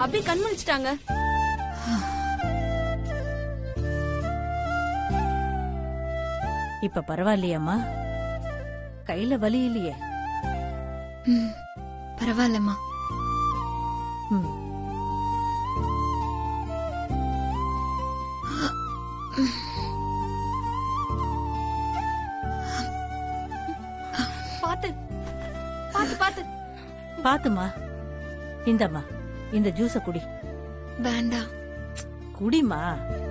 அபி கண் முழிச்சிட்டாங்க இப்ப பரவாயில்லையாம்மா கையில வலி இல்லையே ம், பரவாயில்லம்மா ம். பாத்து பாத்து பாத்து பாத்துமா இந்தம்மா இந்த ஜூஸ குடி வேண்டாம் குடிமா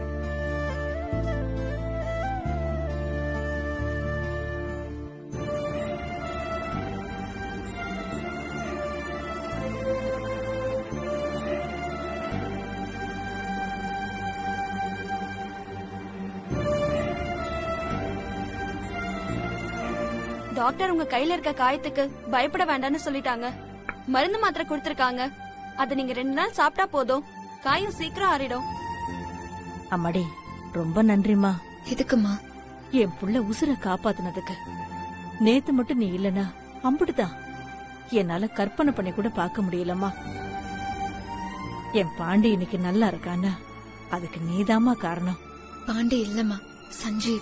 டாக்டர் உங்க கையில இருக்க காயத்துக்கு பயப்பட வேண்டாம்னு சொல்லிட்டாங்க மருந்து மாத்திரை கொடுத்திருக்காங்க அத நீங்க ரெண்டு நாள் சாப்பிட்டா போதும் காயம் சீக்கிரம் ஆறிடும் அம்மாடி ரொம்ப நன்றிம்மா எதுக்குமா என் புள்ள உசுர காப்பாத்துனதுக்கு நேத்து மட்டும் நீ இல்லனா அம்புட்டுதான் என்னால கற்பனை பண்ணி கூட பார்க்க முடியலம்மா என் பாண்டி இன்னைக்கு நல்லா இருக்கானா அதுக்கு நீதாம்மா காரணம் பாண்டி இல்லம்மா சஞ்சீவ்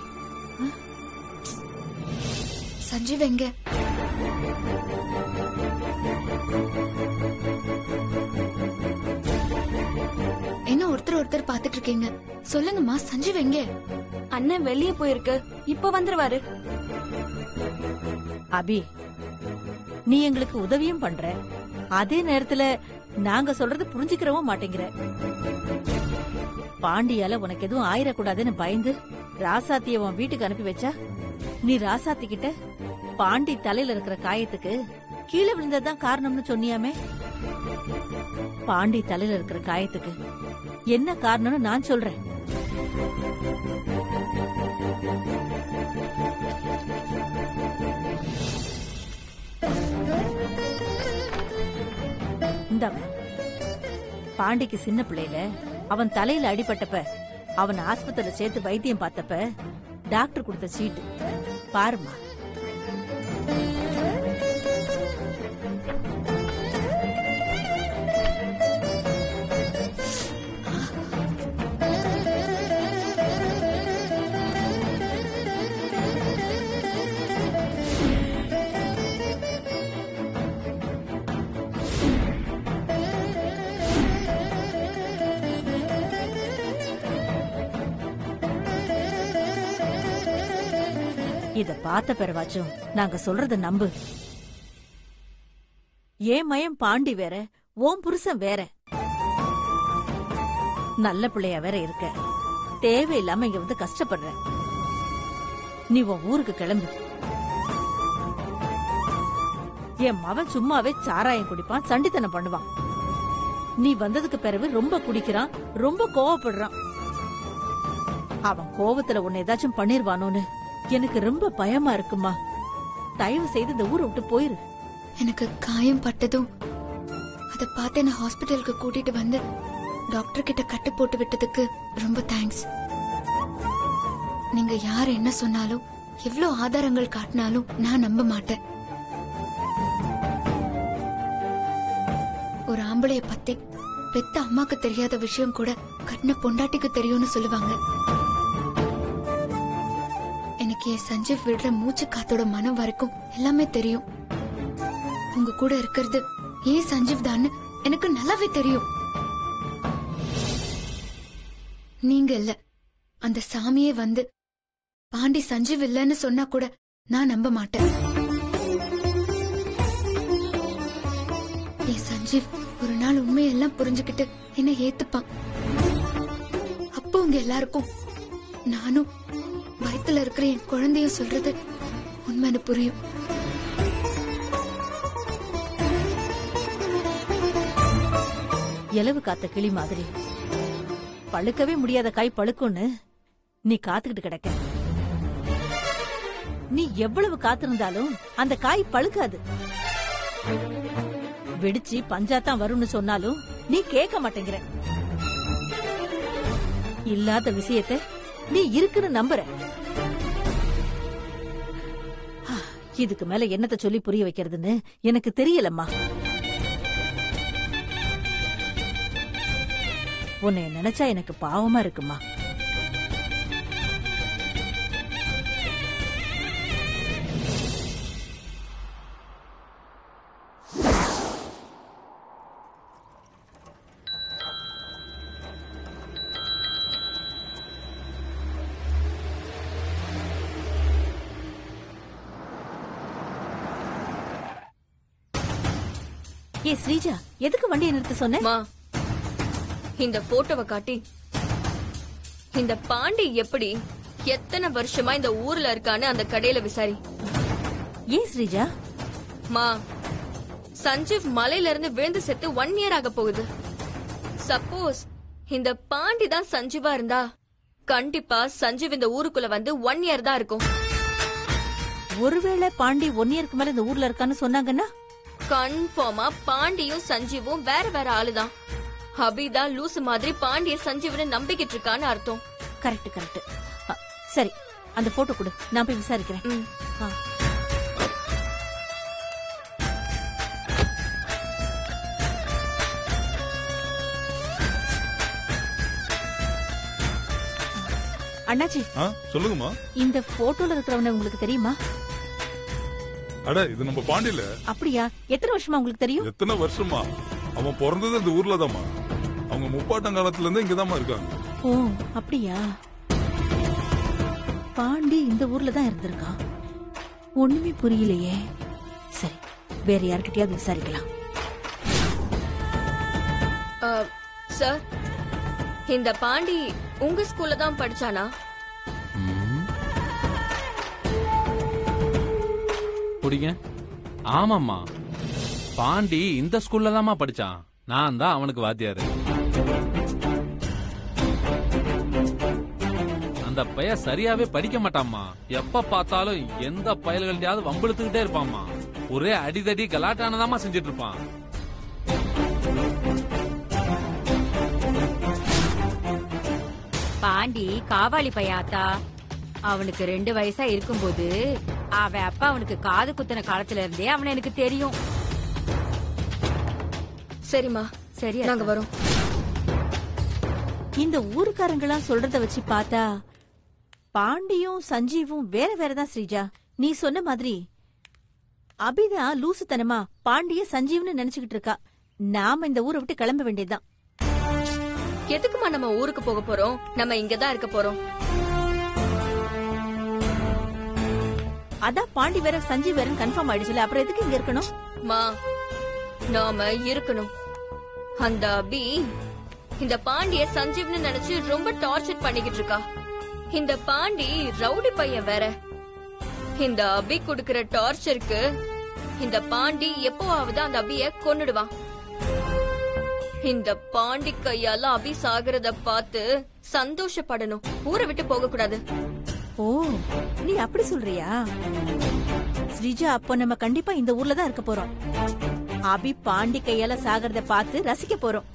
சஞ்சீவ் எங்க என்ன ஒருத்தர் ஒருத்தர் பாத்துட்டு இருக்கீங்க சொல்லுங்கம்மா சஞ்சீவ் எங்க அண்ணன் வெளியே போயிருக்கு இப்ப வந்துருவாரு அபி நீ எங்களுக்கு உதவியும் பண்ற அதே நேரத்துல நாங்க சொல்றது புரிஞ்சுக்கிறவும் மாட்டேங்கிற பாண்டியால உனக்கு எதுவும் ஆயிடக்கூடாதுன்னு பயந்து ராசாத்திய உன் வீட்டுக்கு அனுப்பி வச்சா நீ ராசாத்தி கிட்ட பாண்டி தலையில இருக்கிற காயத்துக்கு கீழே விழுந்ததுதான் காரணம்னு சொன்னியாமே பாண்டி தலையில இருக்கிற காயத்துக்கு என்ன காரணம்னு நான் சொல்றேன் இந்தாம்மா பாண்டிக்கு சின்ன பிள்ளையில அவன் தலையில அடிபட்டப்ப அவன் ஆஸ்பத்திரியில சேர்த்து வைத்தியம் பார்த்தப்ப டாக்டர் கொடுத்த சீட்டு பாருமா இத பார்த்த பிறவாச்சும் நாங்க சொல்றத நம்பு ஏன் மயம் பாண்டி வேற ஓம் புருஷன் வேற நல்ல பிள்ளையா வேற இருக்க தேவையில்லாம இங்க வந்து கஷ்டப்படுற நீ உன் ஊருக்கு கிளம்பு என் மவன் சும்மாவே சாராயம் குடிப்பான் சண்டித்தனம் பண்ணுவான் நீ வந்ததுக்கு பிறகு ரொம்ப குடிக்கிறான் ரொம்ப கோவப்படுறான் அவன் கோவத்துல உன்னை ஏதாச்சும் பண்ணிருவானோன்னு எனக்கு ரொம்ப பயமா இருக்குமா தயவு செய்து இந்த ஊரை விட்டு போயிரு எனக்கு காயம் பட்டதும் அத பார்த்து என்ன ஹாஸ்பிட்டலுக்கு கூட்டிட்டு வந்து டாக்டர் கிட்ட கட்டு போட்டு விட்டதுக்கு ரொம்ப தேங்க்ஸ் நீங்க யார் என்ன சொன்னாலும் எவ்ளோ ஆதாரங்கள் காட்டினாலும் நான் நம்ப மாட்டேன் ஒரு ஆம்பளைய பத்தி பெத்த அம்மாக்கு தெரியாத விஷயம் கூட கட்டின பொண்டாட்டிக்கு தெரியும்னு சொல்லுவாங்க எனக்கு என் சஞ்சீவ் விடுற மூச்சு காத்தோட மனம் வரைக்கும் எல்லாமே தெரியும் உங்க கூட இருக்கிறது ஏன் சஞ்சீவ் தான் எனக்கு நல்லாவே தெரியும் நீங்க இல்ல அந்த சாமியே வந்து பாண்டி சஞ்சீவ் இல்லைன்னு சொன்னா கூட நான் நம்ப மாட்டேன் என் சஞ்சீவ் ஒரு நாள் உண்மையெல்லாம் புரிஞ்சுக்கிட்டு என்ன ஏத்துப்பான் அப்போ உங்க எல்லாருக்கும் நானும் வயித்துல இருக்கிற என் குழந்தையும் சொல்றது உண்மைன்னு புரியும் இலவு காத்த கிளி மாதிரி பழுக்கவே முடியாத காய் பழுக்கும்னு நீ காத்துக்கிட்டு கிடக்க நீ எவ்வளவு காத்திருந்தாலும் அந்த காய் பழுக்காது வெடிச்சு பஞ்சாத்தான் வரும்னு சொன்னாலும் நீ கேட்க மாட்டேங்கிற இல்லாத விஷயத்த நீ இருக்குன்னு நம்புற ஆ, இதுக்கு மேல என்னத்த சொல்லி புரிய வைக்கிறதுன்னு எனக்கு தெரியலம்மா உன்னை நினைச்சா எனக்கு பாவமா இருக்குமா ஏ ஸ்ரீஜா எதுக்கு வண்டியை நிறுத்த சொன்ன மா இந்த போட்டோவை காட்டி இந்த பாண்டி எப்படி எத்தனை வருஷமா இந்த ஊர்ல இருக்கான்னு அந்த கடையில விசாரி ஏன் ஸ்ரீஜா மா சஞ்சீவ் மலையில இருந்து விழுந்து செத்து ஒன் இயர் ஆக போகுது சப்போஸ் இந்த பாண்டி தான் சஞ்சீவா இருந்தா கண்டிப்பா சஞ்சீவ் இந்த ஊருக்குள்ள வந்து ஒன் இயர் தான் இருக்கும் ஒருவேளை பாண்டி ஒன் இயருக்கு மேல இந்த ஊர்ல இருக்கான்னு சொன்னாங்கன்னா கன்ஃபார்மா பாண்டியும் சஞ்சீவும் வேற வேற ஆளுதான் அபிதான் லூசு மாதிரி பாண்டிய சஞ்சீவனை நம்பிக்கிட்டு இருக்கான்னு அர்த்தம் கரெக்ட் கரெக்ட் சரி அந்த போட்டோ கொடு நான் போய் விசாரிக்கிறேன் ம். ஆ. அண்ணாச்சி ஆ சொல்லுங்கம்மா இந்த போட்டோல இருக்கிறவன உங்களுக்கு தெரியுமா அட இது நம்ம பாண்டியில அப்படியா எத்தனை வருஷமா உங்களுக்கு தெரியும் எத்தனை வருஷமா அவன் பிறந்தது இந்த ஊர்ல தாம்மா அவங்க முப்பாட்டங்காலத்துல இருந்து இங்கதாம்மா இருக்காங்க ஓ அப்படியா பாண்டி இந்த ஊர்ல தான் இருந்திருக்கான் ஒண்ணுமே புரியலையே சரி வேற யார்கிட்டயாவது விசாரிக்கலாம் அஹ், சார் இந்த பாண்டி உங்க ஸ்கூல்ல தான் படிச்சானா குடிங்க ஆமாம்மா பாண்டி இந்த ஸ்கூல்ல தாம்மா படிச்சான் நான் தான் அவனுக்கு வாத்தியாரு அந்த பைய சரியாவே படிக்க மாட்டாம்மா எப்ப பார்த்தாலும் எந்த பயல்கள்டையாவது வம்பிழுத்துக்கிட்டே இருப்பாம்மா ஒரே அடிதடி கலாட்டானதாம்மா செஞ்சுட்டு இருப்பான் பாண்டி காவாலி பையாத்தா அவனுக்கு ரெண்டு வயசா இருக்கும்போது அவன் அப்பா அவனுக்கு காது குத்தின காலத்துல இருந்தே அவன் எனக்கு தெரியும் சரிம்மா சரி நாங்க வரோம் இந்த ஊருக்காரங்களாம் சொல்றத வச்சு பார்த்தா பாண்டியும் சஞ்சீவும் வேற வேறதான் ஸ்ரீஜா நீ சொன்ன மாதிரி அபிதா லூசுத்தனமா பாண்டிய சஞ்சீவ்னு நினைச்சுக்கிட்டு இருக்கா நாம இந்த ஊரை விட்டு கிளம்ப வேண்டியதுதான் எதுக்குமா நம்ம ஊருக்கு போக போறோம் நம்ம இங்கதான் இருக்க போறோம் அதான் பாண்டி வேற சஞ்சீவ் வேறன்னு கன்ஃபார்ம் ஆயிடுச்சுல அப்புறம் எதுக்கு இங்க இருக்கணும் மா நாம இருக்கணும் அந்த அபி இந்த பாண்டிய சஞ்சீவ்னு நினைச்சு ரொம்ப டார்ச்சர் பண்ணிக்கிட்டு இருக்கா இந்த பாண்டி ரவுடி பையன் வேற இந்த அபி குடுக்கிற டார்ச்சருக்கு இந்த பாண்டி எப்போவாவது அந்த அபிய கொன்னுடுவான் இந்த பாண்டி கையால அபி சாகுறத பார்த்து சந்தோஷப்படணும் ஊரை விட்டு போக கூடாது ஓ நீ அப்படி சொல்றியா ஸ்ரீஜா அப்போ நம்ம கண்டிப்பா இந்த ஊர்ல தான் இருக்க போறோம் அபி பாண்டி கையால சாகிறத பார்த்து ரசிக்க போறோம்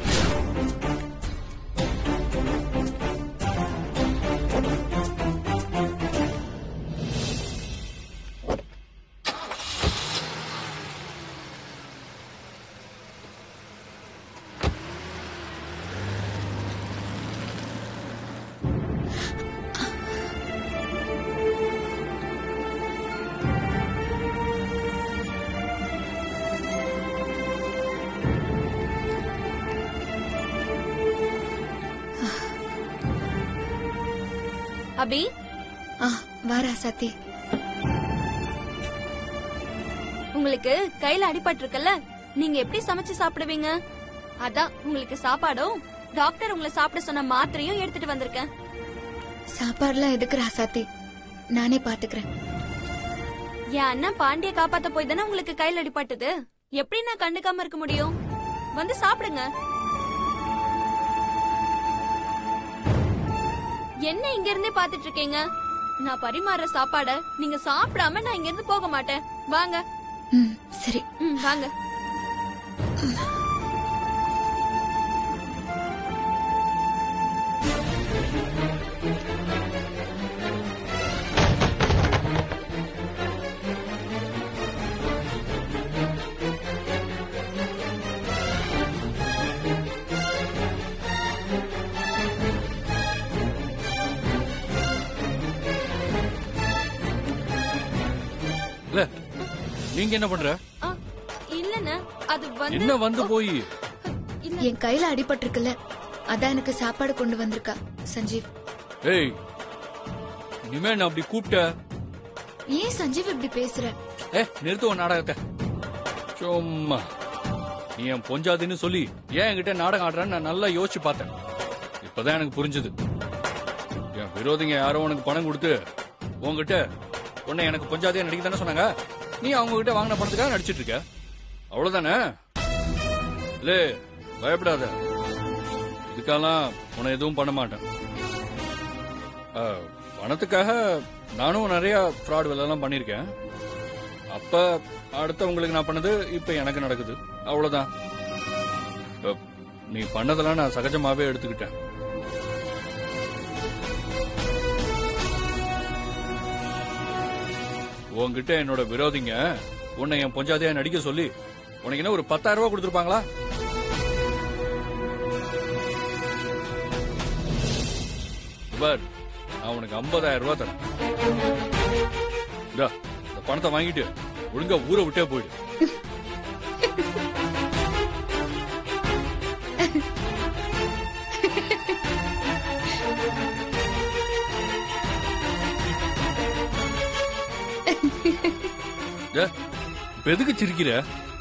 அபி ஆ வாரா சத்தி உங்களுக்கு கையில அடிபட்டு இருக்குல்ல நீங்க எப்படி சமைச்சு சாப்பிடுவீங்க அதான் உங்களுக்கு சாப்பாடும் டாக்டர் உங்களை சாப்பிட சொன்ன மாத்திரையும் எடுத்துட்டு வந்திருக்கேன் சாப்பாடுலாம் எதுக்கு ராசாத்தி நானே பாத்துக்கிறேன் என் அண்ணன் பாண்டிய காப்பாத்த போய் தானே உங்களுக்கு கையில அடிபட்டது எப்படி நான் கண்டுக்காம இருக்க முடியும் வந்து சாப்பிடுங்க என்ன இங்க இருந்தே பாத்துட்டு இருக்கீங்க நான் பரிமாறுற சாப்பாட நீங்க சாப்பிடாம நான் இங்க இருந்து போக மாட்டேன் வாங்க ம் சரி ம் வாங்க இல்ல நீங்க என்ன பண்ற ஆ, இல்லண்ணே அது வந்து என்ன வந்து போய் இல்ல என் கையில அடிபட்டிருக்குல்ல அதான் எனக்கு சாப்பாடு கொண்டு வந்திருக்கா சஞ்சீவ் ஏய் இனிமே நான் அப்படி கூப்பிட்ட ஏன் சஞ்சீவ் இப்படி பேசுற ஏ நிறுத்துவ நாடகத்தை சும்மா நீ என் பொஞ்சாதின்னு சொல்லி ஏன் என்கிட்ட நாடகம் ஆடுறன்னு நான் நல்லா யோசிச்சு பார்த்தேன் இப்பதான் எனக்கு புரிஞ்சது என் விரோதிங்க யாரோ உனக்கு பணம் கொடுத்து உன்கிட்ட உன்னை எனக்கு பொஞ்சாதியா நடிக்க தானே சொன்னாங்க நீ அவங்க கிட்ட வாங்கின பணத்துக்காக நடிச்சிட்டு இருக்க அவ்வளவுதானே இல்ல பயப்படாத இதுக்கெல்லாம் உன்னை எதுவும் பண்ண மாட்டேன் ஆ, பணத்துக்காக நானும் நிறைய ஃப்ராட் வேலைலாம் பண்ணியிருக்கேன் அப்ப அடுத்தவங்களுக்கு நான் பண்ணது இப்ப எனக்கு நடக்குது அவ்வளவுதான் இப்ப நீ பண்ணதெல்லாம் நான் சகஜமாவே எடுத்துக்கிட்டேன் உன்கிட்ட என்னோட விரோதிங்க உன்னை என் பொஞ்சாதியா நடிக்க சொல்லி உனக்கு என்ன ஒரு பத்தாயிரம் ரூபாய் கொடுத்துருப்பாங்களா பார் நான் உனக்கு ஐம்பதாயிரம் ரூபாய் தரேன் இந்தா, இந்த பணத்தை வாங்கிட்டு ஒழுங்கா ஊரை விட்டே போயிடு டே, இப்ப எதுக்கு சிரிக்கிற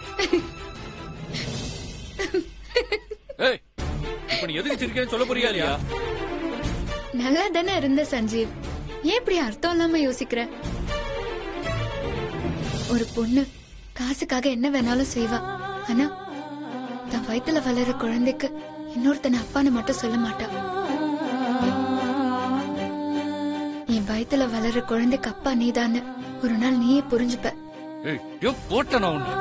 ஏய் இப்ப நீ எதுக்கு சிரிக்கிறேன்னு சொல்ல போறியா இல்லையா நல்லா தானே இருந்த சஞ்சீவ் ஏன் இப்படி அர்த்தம் இல்லாம யோசிக்கிற ஒரு பொண்ணு காசுக்காக என்ன வேணாலும் செய்வா ஆனா தன் வயித்துல வளர குழந்தைக்கு இன்னொருத்தனை அப்பான்னு மட்டும் சொல்ல மாட்டா என் வயித்துல வளர குழந்தைக்கு அப்பா நீதான்னு ஒரு நாள் நீயே புரிஞ்சுப்ப ஏய் யோ போட்ட நான் உன்னை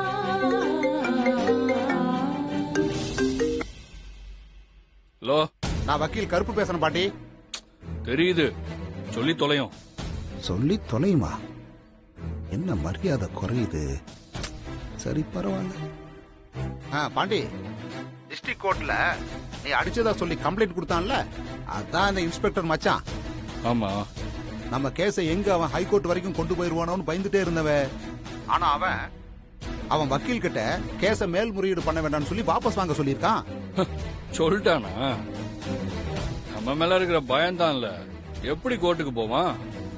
ஹலோ நான் வக்கீல் கருப்பு பேசுறேன் பாட்டி தெரியுது சொல்லி தொலையும் சொல்லி தொலையுமா என்ன மரியாதை குறையுது சரி பரவாயில்ல ஆ பாண்டி டிஸ்ட்ரிக்ட் கோர்ட்ல நீ அடிச்சதா சொல்லி கம்ப்ளைண்ட் கொடுத்தான்ல அதான் அந்த இன்ஸ்பெக்டர் மச்சான் ஆமா நம்ம கேஸை எங்க அவன் ஹைகோர்ட் வரைக்கும் கொண்டு போயிருவானோன்னு பயந்துட்டே இருந்தவ ஆனா அவன் அவன் வக்கீல் கிட்ட கேஸ மேல்முறையீடு பண்ண வேண்டாம்னு சொல்லி வாபஸ் வாங்க சொல்லியிருக்கான் சொல்லிட்டானா நம்ம மேல இருக்கிற பயம்தான்ல எப்படி கோர்ட்டுக்கு போவான்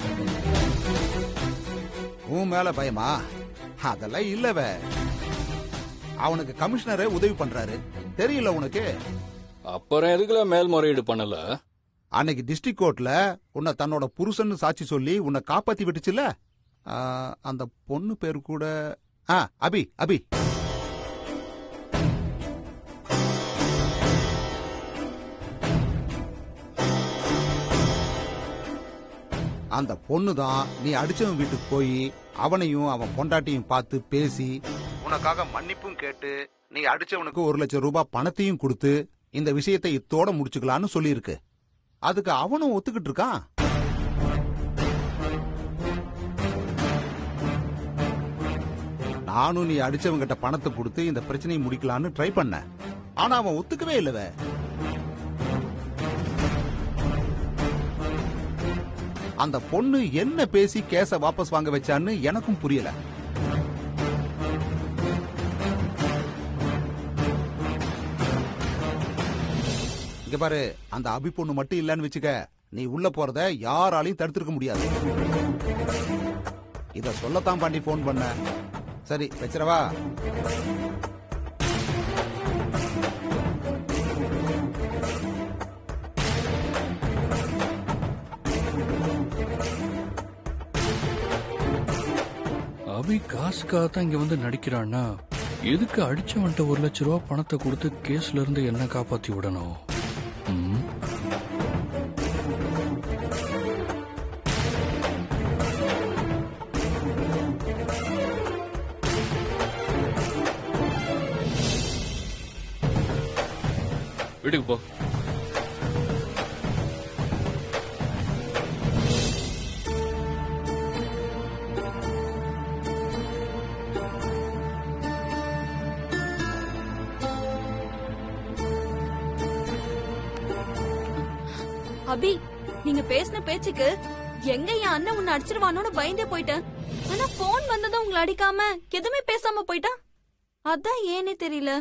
உன் மேல பயமா அதெல்லாம் இல்லவ அவனுக்கு கமிஷனரே உதவி பண்றாரு தெரியல உனக்கு அப்புறம் எதுக்குல மேல்முறையீடு பண்ணல அன்னைக்கு டிஸ்ட்ரிக்ட் கோர்ட்ல உன்னை தன்னோட புருஷன் சாட்சி சொல்லி உன்னை காப்பாத்தி விட்டுச்சுல ஆ, அந்த பொண்ணு பேர் கூட ஆ அபி அபி அந்த பொண்ணு தான் நீ அடிச்சவன் வீட்டுக்கு போய் அவனையும் அவன் பொண்டாட்டியும் பார்த்து பேசி உனக்காக மன்னிப்பும் கேட்டு நீ அடிச்சவனுக்கு ஒரு லட்சம் ரூபாய் பணத்தையும் கொடுத்து இந்த விஷயத்தை இத்தோட முடிச்சுக்கலான்னு சொல்லியிருக்கு அதுக்கு அவனும் ஒத்துக்கிட்டு இருக்கான் நானும் நீ அடிச்சவங்கிட்ட பணத்தை கொடுத்து இந்த பிரச்சனையை முடிக்கலான்னு ட்ரை பண்ண ஆனா அவன் ஒத்துக்கவே இல்லவே அந்த பொண்ணு என்ன பேசி கேஸ வாபஸ் வாங்க வச்சான்னு எனக்கும் புரியல இங்க பாரு அந்த அபி பொண்ணு மட்டும் இல்லன்னு வச்சுக்க நீ உள்ள போறத யாராலையும் தடுத்திருக்க முடியாது இத சொல்லத்தான் பாண்டி ஃபோன் பண்ண சரி வச்சிரவா அபி காசுக்காக தான் இங்க வந்து நடிக்கிறான்னா எதுக்கு அடிச்சவன்ட்ட ஒரு லட்ச ரூபா பணத்தை கொடுத்து கேஸ்ல இருந்து என்ன காப்பாத்தி விடணும் ம்? வீட்டுக்கு போ அபி நீங்க பேசின பேச்சுக்கு எங்க என் அண்ணன் உன்னை அடிச்சிருவானோன்னு பயந்தே போயிட்டேன் ஆனா போன் வந்ததும் உங்களை அடிக்காம எதுவுமே பேசாம போயிட்டான் அதான் ஏனே தெரியல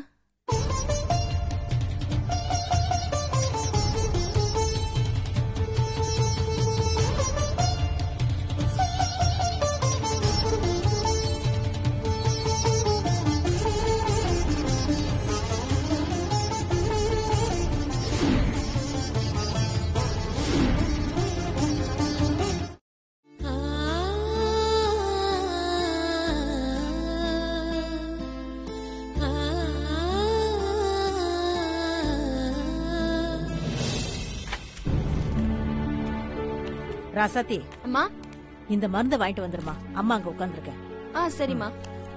ராசாத்தி அம்மா இந்த மருந்தை வாங்கிட்டு வந்துருமா அம்மா அங்க உட்காந்துருக்கேன் ஆ சரிம்மா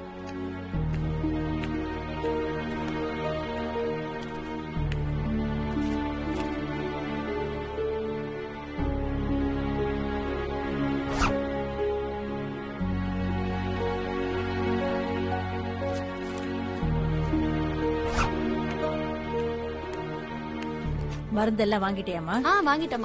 மருந்தெல்லாம் வாங்கிட்டியாமா ஆ வாங்கிட்டம்மா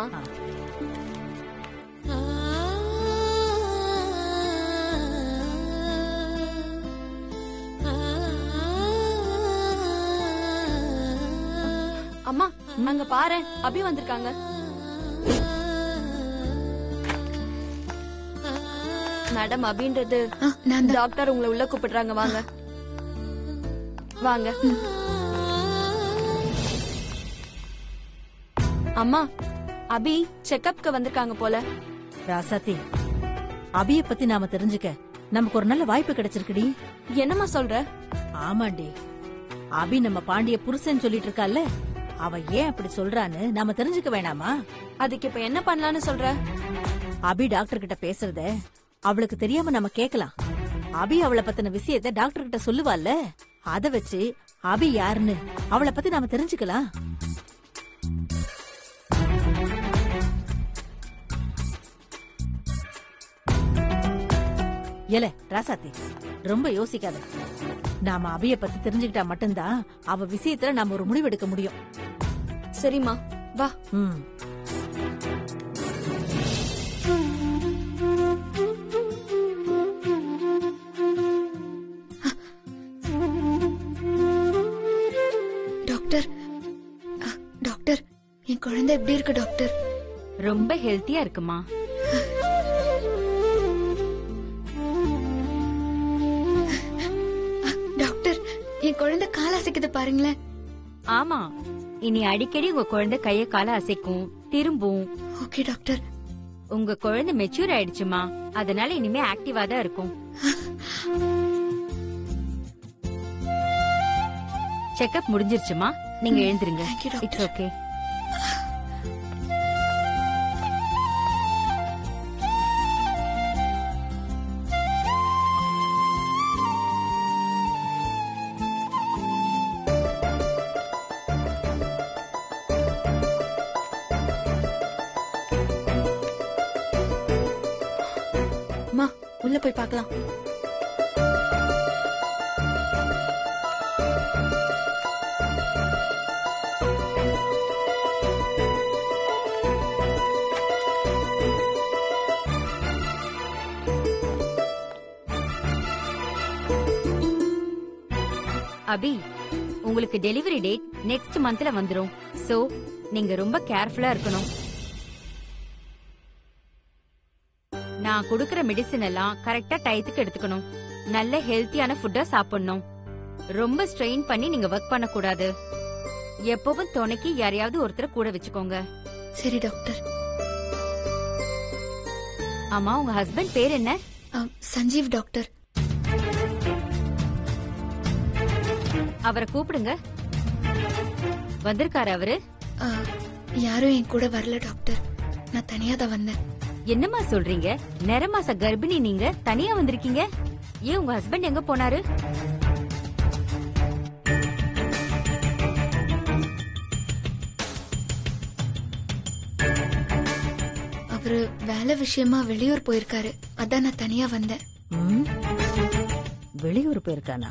அம்மா அங்க பாரு அபி வந்திருக்காங்க மேடம் அபின்றது ஆ, நான் தான் டாக்டர் உங்களை உள்ள கூப்பிடுறாங்க வாங்க வாங்க அம்மா அபி செக்கப்க்கு வந்திருக்காங்க போல ராசாத்தி அபிய பத்தி நாம தெரிஞ்சுக்க நமக்கு ஒரு நல்ல வாய்ப்பு கிடைச்சிருக்குடி என்னம்மா சொல்ற ஆமாண்டி அபி நம்ம பாண்டிய புருஷன் சொல்லிட்டு இருக்கால அவ ஏன் அப்படி சொல்றான்னு நாம தெரிஞ்சுக்க வேணாமா அதுக்கு இப்ப என்ன பண்ணலாம்னு சொல்ற அபி டாக்டர் கிட்ட பேசுறத அவளுக்கு தெரியாம நம்ம கேக்கலாம் அபி அவளை பத்தின விஷயத்த டாக்டர் கிட்ட சொல்லுவாள்ல அத வச்சு அபி யாருன்னு அவளை பத்தி நாம தெரிஞ்சுக்கலாம் ஏல ராசாத்தி ரொம்ப யோசிக்காத நாம அபிய பத்தி தெரிஞ்சுக்கிட்டா மட்டும்தான் அவ விஷயத்துல நாம ஒரு முடிவு எடுக்க முடியும் சரிம்மா வா ம் டாக்டர் அ, டாக்டர் என் குழந்தை எப்படி இருக்கு டாக்டர் ரொம்ப ஹெல்த்தியா இருக்குமா அ, டாக்டர் என் குழந்தை கால் அசைக்குது பாருங்களேன் ஆமா இனி அடிக்கடி உங்க குழந்தை கைய கால அசைக்கும் திரும்பும் ஓகே டாக்டர் உங்க குழந்தை மெச்சூர் ஆயிடுச்சுமா அதனால இனிமே ஆக்டிவா தான் இருக்கும் செக்கப் முடிஞ்சிருச்சுமா நீங்க எழுந்திருங்க Thank you, doctor. It's okay அம்மா உள்ள போய் பார்க்கலாம் அபி உங்களுக்கு டெலிவரி டேட் நெக்ஸ்ட் மந்த்ல வந்துரும் சோ நீங்க ரொம்ப கேர்ஃபுல்லா இருக்கணும் நான் கொடுக்கற மெடிசின் எல்லாம் கரெக்டா டயத்துக்கு எடுத்துக்கணும் நல்ல ஹெல்த்தியான ஃபுட்டா சாப்பிடணும் ரொம்ப ஸ்ட்ரெயின் பண்ணி நீங்க ஒர்க் பண்ண கூடாது எப்பவும் துணைக்கு யாரையாவது ஒருத்தரை கூட வச்சுக்கோங்க சரி டாக்டர் ஆமா உங்க ஹஸ்பண்ட் பேர் என்ன அ, சஞ்சீவ் டாக்டர் அவரை கூப்பிடுங்க வந்திருக்காரு அவரு அ, யாரும் என் கூட வரல டாக்டர் நான் தனியா தான் வந்தேன் என்னம்மா சொல்றீங்க நிற மாச கர்ப்பிணி நீங்க தனியா வந்திருக்கீங்க ஏன் உங்க ஹஸ்பண்ட் எங்க போனாரு அவரு வேலை விஷயமா வெளியூர் போயிருக்காரு அதான் நான் தனியா வந்தேன் ம்? வெளியூர் போயிருக்கானா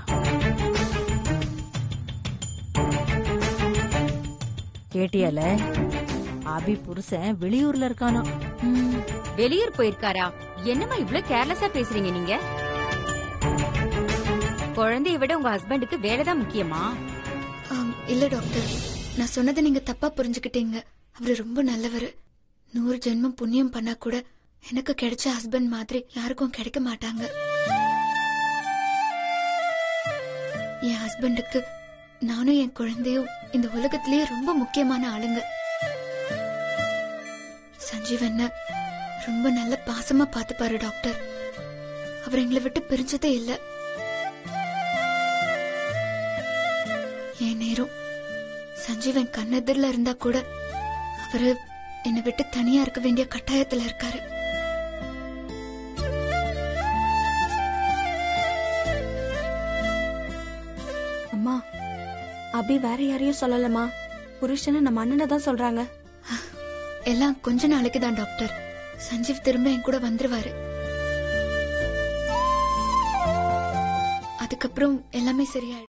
கேட்டியால அபி புருஷன் வெளியூர்ல இருக்கானா ம், வெளியூர் போயிருக்காரா என்னம்மா இவ்ளோ கேர்லெஸ்ஸா பேசுறீங்க நீங்க குழந்தைய விட உங்க ஹஸ்பண்டுக்கு வேலைதான் முக்கியமா ஆம், இல்ல டாக்டர் நான் சொன்னதை நீங்க தப்பா புரிஞ்சுக்கிட்டீங்க அவரு ரொம்ப நல்லவர் நூறு ஜென்மம் புண்ணியம் பண்ணா கூட எனக்கு கிடைச்ச ஹஸ்பண்ட் மாதிரி யாருக்கும் கிடைக்க மாட்டாங்க என் ஹஸ்பண்டுக்கு நானும் என் குழந்தையும் இந்த உலகத்திலேயே ரொம்ப முக்கியமான ஆளுங்க சஞ்சீவ் என்ன ரொம்ப நல்ல பாசமா பாத்துப்பாரு டாக்டர் அவர் எங்களை விட்டு பிரிஞ்சதே இல்லை என் நேரம் சஞ்சீவன் கண்ணெதிரில் இருந்தா கூட அவரு என்னை விட்டு தனியா இருக்க வேண்டிய கட்டாயத்துல இருக்காரு அம்மா அபி வேற யாரையும் சொல்லலமா புருஷன்னு நம்ம அண்ணனை தான் சொல்றாங்க எல்லாம் கொஞ்ச நாளைக்கு தான் டாக்டர் சஞ்சீவ் திரும்ப என் கூட வந்துருவாரு அதுக்கப்புறம் எல்லாமே சரியாயிடும்